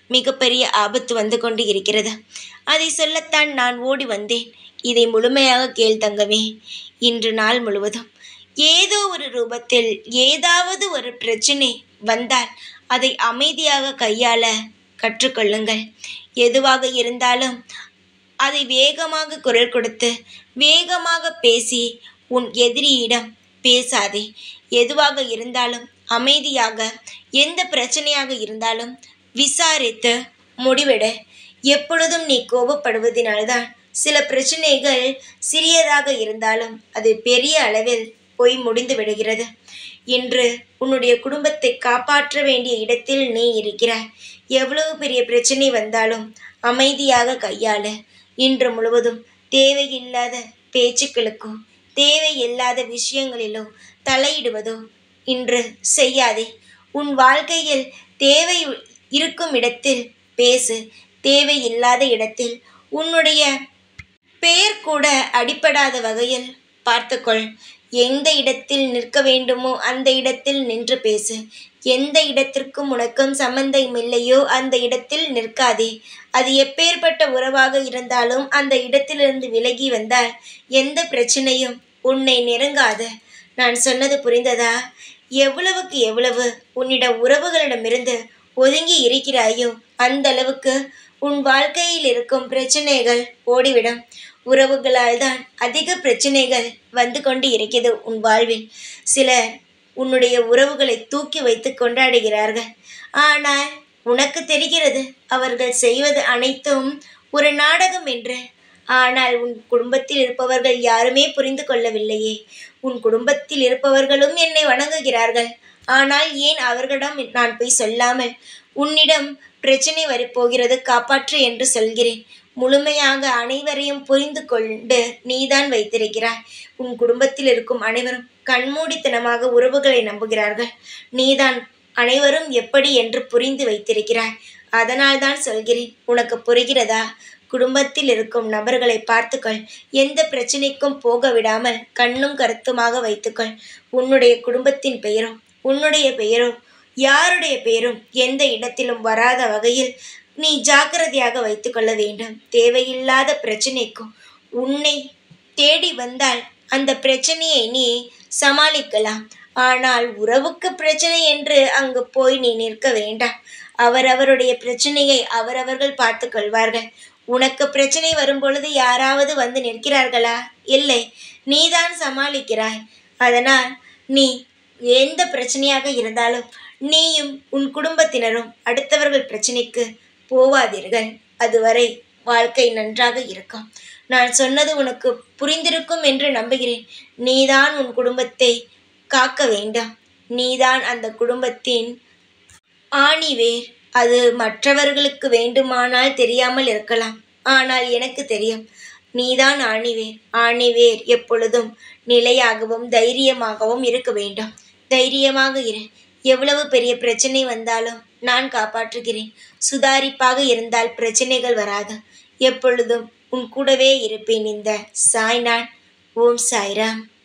மிகப்பெரிய ஆபத்து வந்து கொண்டு இருக்கிறது அதை சொல்லத்தான் நான் ஓடி வந்தேன் இதை முழுமையாக கேள் தங்கமே இன்று நாள் முழுவதும் ஏதோ ஒரு ரூபத்தில் ஏதாவது ஒரு பிரச்சனை வந்தால் அதை அமைதியாக கையாள கற்றுக்கொள்ளுங்கள் எதுவாக இருந்தாலும் அதை வேகமாக குரல் கொடுத்து வேகமாக பேசி உன் எதிரியிடம் பேசாதே எதுவாக இருந்தாலும் அமைதியாக எந்த பிரச்சனையாக இருந்தாலும் விசாரித்து முடிவெடு எப்பொழுதும் நீ கோபப்படுவதினால்தான் சில பிரச்சனைகள் சிறியதாக இருந்தாலும் அது பெரிய அளவில் போய் முடிந்து விடுகிறது இன்று உன்னுடைய குடும்பத்தை காப்பாற்ற வேண்டிய இடத்தில் நீ இருக்கிறாய் எவ்வளவு பெரிய பிரச்சனை வந்தாலும் அமைதியாக கையாளு இன்று முழுவதும் தேவையில்லாத பேச்சுக்களுக்கோ தேவையில்லாத விஷயங்களிலோ தலையிடுவதோ இன்று செய்யாதே உன் வாழ்க்கையில் தேவை இருக்கும் இடத்தில் பேசு தேவையில்லாத இடத்தில் உன்னுடைய பெயர் கூட அடிபடாத வகையில் பார்த்துக்கொள் எந்த இடத்தில் நிற்க வேண்டுமோ அந்த இடத்தில் நின்று பேசு எந்த இடத்திற்கும் உனக்கும் சம்பந்தம் இல்லையோ அந்த இடத்தில் நிற்காதே அது எப்பேற்பட்ட உறவாக இருந்தாலும் அந்த இடத்திலிருந்து விலகி வந்தால் எந்த பிரச்சனையும் உன்னை நெருங்காது நான் சொன்னது புரிந்ததா எவ்வளவுக்கு எவ்வளவு உன்னிட உறவுகளிடமிருந்து ஒதுங்கி இருக்கிறாயோ அந்த அளவுக்கு உன் வாழ்க்கையில் இருக்கும் பிரச்சனைகள் ஓடிவிடும் உறவுகளால் தான் அதிக பிரச்சனைகள் வந்து கொண்டு இருக்கிறது உன் வாழ்வில் சிலர் உன்னுடைய உறவுகளை தூக்கி வைத்து கொண்டாடுகிறார்கள் ஆனால் உனக்கு தெரிகிறது அவர்கள் செய்வது அனைத்தும் ஒரு நாடகம் என்று ஆனால் உன் குடும்பத்தில் இருப்பவர்கள் யாருமே புரிந்து கொள்ளவில்லையே உன் குடும்பத்தில் இருப்பவர்களும் என்னை வணங்குகிறார்கள் ஆனால் ஏன் அவர்களிடம் நான் போய் சொல்லாமல் உன்னிடம் பிரச்சனை வரப்போகிறது காப்பாற்று என்று சொல்கிறேன் முழுமையாக அனைவரையும் புரிந்து கொண்டு நீதான் வைத்திருக்கிறாய் உன் குடும்பத்தில் இருக்கும் அனைவரும் கண்மூடித்தனமாக உறவுகளை நம்புகிறார்கள் நீதான் அனைவரும் எப்படி என்று புரிந்து வைத்திருக்கிறாய் அதனால்தான் சொல்கிறேன் உனக்கு புரிகிறதா குடும்பத்தில் இருக்கும் நபர்களை பார்த்துக்கொள் எந்த பிரச்சனைக்கும் போக விடாமல் கண்ணும் கருத்துமாக வைத்துக்கொள் உன்னுடைய குடும்பத்தின் பெயரும் உன்னுடைய பெயரும் யாருடைய பெயரும் எந்த இடத்திலும் வராத வகையில் நீ ஜாக்கிரதையாக வைத்துக்கொள்ள வேண்டும் தேவையில்லாத பிரச்சனைக்கும் உன்னை தேடி வந்தால் அந்த பிரச்சனையை நீ சமாளிக்கலாம் ஆனால் உறவுக்கு பிரச்சனை என்று அங்கு போய் நீ நிற்க வேண்டாம் அவரவருடைய பிரச்சனையை அவரவர்கள் பார்த்து கொள்வார்கள் உனக்கு பிரச்சனை வரும் பொழுது யாராவது வந்து நிற்கிறார்களா இல்லை நீதான் சமாளிக்கிறாய் அதனால் நீ எந்த பிரச்சனையாக இருந்தாலும் நீயும் உன் குடும்பத்தினரும் அடுத்தவர்கள் பிரச்சனைக்கு போவாதீர்கள் அதுவரை வாழ்க்கை நன்றாக இருக்கும் நான் சொன்னது உனக்கு புரிந்திருக்கும் என்று நம்புகிறேன் நீதான் உன் குடும்பத்தை காக்க வேண்டாம் நீதான் அந்த குடும்பத்தின் ஆணிவேர் அது மற்றவர்களுக்கு வேண்டுமானால் தெரியாமல் இருக்கலாம் ஆனால் எனக்கு தெரியும் நீதான் ஆணிவேர் ஆணிவேர் எப்பொழுதும் நிலையாகவும் தைரியமாகவும் இருக்க வேண்டும் தைரியமாக இரு எவ்வளவு பெரிய பிரச்சனை வந்தாலும் நான் காப்பாற்றுகிறேன் சுதாரிப்பாக இருந்தால் பிரச்சனைகள் வராது எப்பொழுதும் உன் கூடவே இருப்பேன் இந்த சாய்நாள் ஓம் சாய்ராம்